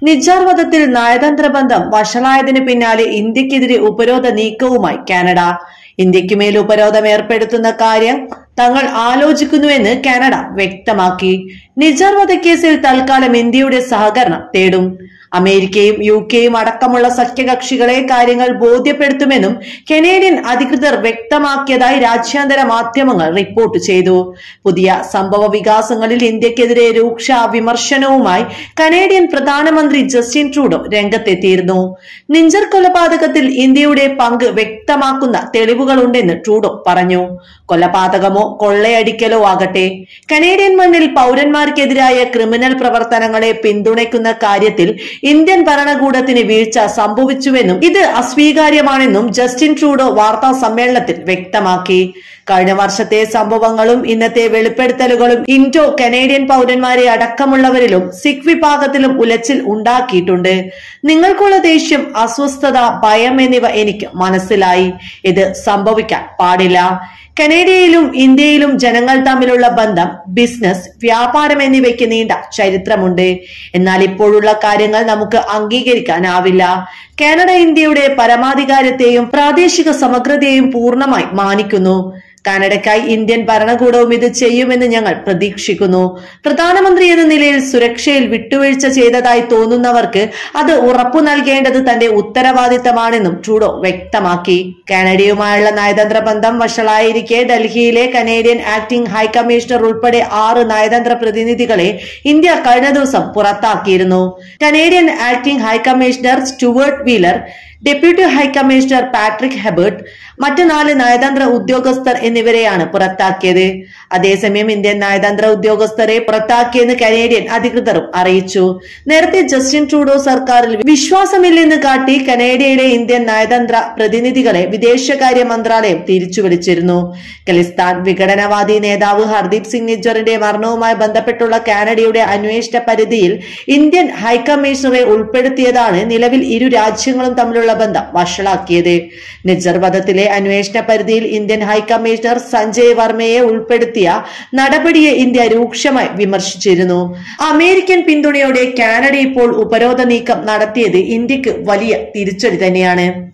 നിജാർ വധത്തിൽ നയതന്ത്ര ബന്ധം വഷളായതിനു പിന്നാലെ ഇന്ത്യക്കെതിരെ ഉപരോധ നീക്കവുമായി കാനഡ ഇന്ത്യക്കുമേൽ ഉപരോധം ഏർപ്പെടുത്തുന്ന കാര്യം തങ്ങൾ ആലോചിക്കുന്നുവെന്ന് കാനഡ വ്യക്തമാക്കി നിജാർ വധക്കേസിൽ തൽക്കാലം ഇന്ത്യയുടെ സഹകരണം തേടും അമേരിക്കയും യു കെയും അടക്കമുള്ള സഖ്യകക്ഷികളെ കാര്യങ്ങൾ ബോധ്യപ്പെടുത്തുമെന്നും കനേഡിയൻ അധികൃതർ വ്യക്തമാക്കിയതായി രാജ്യാന്തര മാധ്യമങ്ങൾ റിപ്പോർട്ട് ചെയ്തു പുതിയ സംഭവ വികാസങ്ങളിൽ ഇന്ത്യക്കെതിരെ രൂക്ഷ വിമർശനവുമായി കനേഡിയൻ പ്രധാനമന്ത്രി ജസ്റ്റിൻ ട്രൂഡോ രംഗത്തെത്തിയിരുന്നു നിഞ്ചർ കൊലപാതകത്തിൽ ഇന്ത്യയുടെ പങ്ക് വ്യക്തമാക്കുന്ന തെളിവുകളുണ്ടെന്ന് ട്രൂഡോ പറഞ്ഞു കൊലപാതകമോ കൊള്ളയടിക്കലോ ആകട്ടെ കനേഡിയൻ മണ്ണിൽ പൗരന്മാർക്കെതിരായ ക്രിമിനൽ പ്രവർത്തനങ്ങളെ പിന്തുണയ്ക്കുന്ന കാര്യത്തിൽ ഇന്ത്യൻ ഭരണകൂടത്തിന് വീഴ്ച സംഭവിച്ചുവെന്നും ഇത് അസ്വീകാര്യമാണെന്നും ജസ്റ്റിൻ ട്രൂഡോ വാർത്താ സമ്മേളനത്തിൽ വ്യക്തമാക്കി കഴിഞ്ഞ വർഷത്തെ സംഭവങ്ങളും ഇന്നത്തെ വെളിപ്പെടുത്തലുകളും ഇൻഡോ കനേഡിയൻ പൗരന്മാരെ അടക്കമുള്ളവരിലും സിഖ് വിഭാഗത്തിലും ഉലച്ചിൽ ഉണ്ടാക്കിയിട്ടുണ്ട് നിങ്ങൾക്കുള്ള ദേഷ്യം അസ്വസ്ഥത ഭയം എന്നിവ എനിക്ക് മനസ്സിലായി ഇത് സംഭവിക്കാൻ പാടില്ല കനേഡിയയിലും ഇന്ത്യയിലും ജനങ്ങൾ തമ്മിലുള്ള ബന്ധം ബിസിനസ് വ്യാപാരം എന്നിവയ്ക്ക് നീണ്ട ചരിത്രമുണ്ട് എന്നാൽ ഇപ്പോഴുള്ള കാര്യങ്ങൾ നമുക്ക് അംഗീകരിക്കാനാവില്ല കാനഡ ഇന്ത്യയുടെ പരമാധികാരത്തെയും പ്രാദേശിക സമഗ്രതയെയും പൂർണ്ണമായി മാനിക്കുന്നു കാനഡയ്ക്കായി ഇന്ത്യൻ ഭരണകൂടവും ഇത് ചെയ്യുമെന്ന് ഞങ്ങൾ പ്രതീക്ഷിക്കുന്നു പ്രധാനമന്ത്രി എന്ന നിലയിൽ സുരക്ഷയിൽ വിട്ടുവീഴ്ച ചെയ്തതായി തോന്നുന്നവർക്ക് അത് ഉറപ്പു നൽകേണ്ടത് തന്റെ ഉത്തരവാദിത്തമാണെന്നും ട്രൂഡോ വ്യക്തമാക്കി കാനഡയുമായുള്ള നയതന്ത്ര ബന്ധം വഷളായിരിക്കെ ഡൽഹിയിലെ കനേഡിയൻ ആക്ടിംഗ് ഹൈക്കമ്മീഷണർ ഉൾപ്പെടെ ആറ് നയതന്ത്ര പ്രതിനിധികളെ ഇന്ത്യ കഴിഞ്ഞ ദിവസം പുറത്താക്കിയിരുന്നു Canadian acting high commissioner Stuart Wheeler deputy high commissioner Patrick Hebert മറ്റ് നാല് നയതന്ത്ര ഉദ്യോഗസ്ഥർ എന്നിവരെയാണ് പുറത്താക്കിയത് അതേസമയം ഇന്ത്യൻ നയതന്ത്ര ഉദ്യോഗസ്ഥരെ പുറത്താക്കിയെന്ന് കനേഡിയൻ അധികൃതരും അറിയിച്ചു നേരത്തെ ജസ്റ്റിൻ ട്രൂഡോ സർക്കാരിൽ വിശ്വാസമില്ലെന്ന് കാട്ടി കനേഡിയയിലെ ഇന്ത്യൻ നയതന്ത്ര പ്രതിനിധികളെ വിദേശകാര്യ മന്ത്രാലയം തിരിച്ചു വിളിച്ചിരുന്നു ഖലിസ്ഥാൻ വിഘടനവാദി നേതാവ് ഹർദീപ് സിംഗ് നിജ്ജറിന്റെ മരണവുമായി ബന്ധപ്പെട്ടുള്ള കാനഡയുടെ അന്വേഷണ പരിധിയിൽ ഇന്ത്യൻ ഹൈക്കമ്മീഷണറെ ഉൾപ്പെടുത്തിയതാണ് നിലവിൽ ഇരു രാജ്യങ്ങളും തമ്മിലുള്ള ബന്ധം വഷളാക്കിയത് നിജ്ജർ വധത്തിലെ അന്വേഷണ പരിധിയിൽ ഇന്ത്യൻ ഹൈക്കമ്മീഷണർ സഞ്ജയ് വർമ്മയെ ഉൾപ്പെടുത്തിയ നടപടിയെ ഇന്ത്യ രൂക്ഷമായി വിമർശിച്ചിരുന്നു അമേരിക്കൻ പിന്തുണയോടെ കാനഡ ഇപ്പോൾ ഉപരോധ നീക്കം നടത്തിയത് ഇന്ത്യക്ക് വലിയ തിരിച്ചടി തന്നെയാണ്